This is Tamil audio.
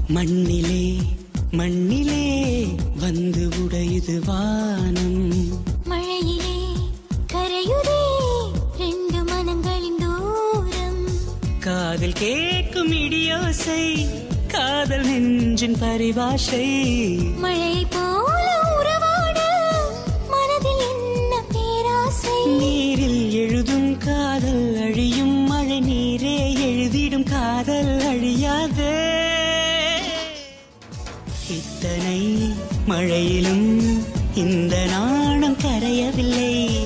மண்ணிலே மண்ணிலே வந்து உடையுது வானம் மழையிலே கரையுதே ரெண்டு மனங்களின் தூரம் காதில் கேட்கும் இடியோசை காதல் நெஞ்சின் பரிபாஷை மழை போல உறவாட மனதில் என்ன பேராசை நீரில் எழுதும் காதல் அழியும் மழை நீரே எழுதிடும் காதல் அழியாதே இத்தனை மழையிலும் இந்த நாணம் கரையவில்லை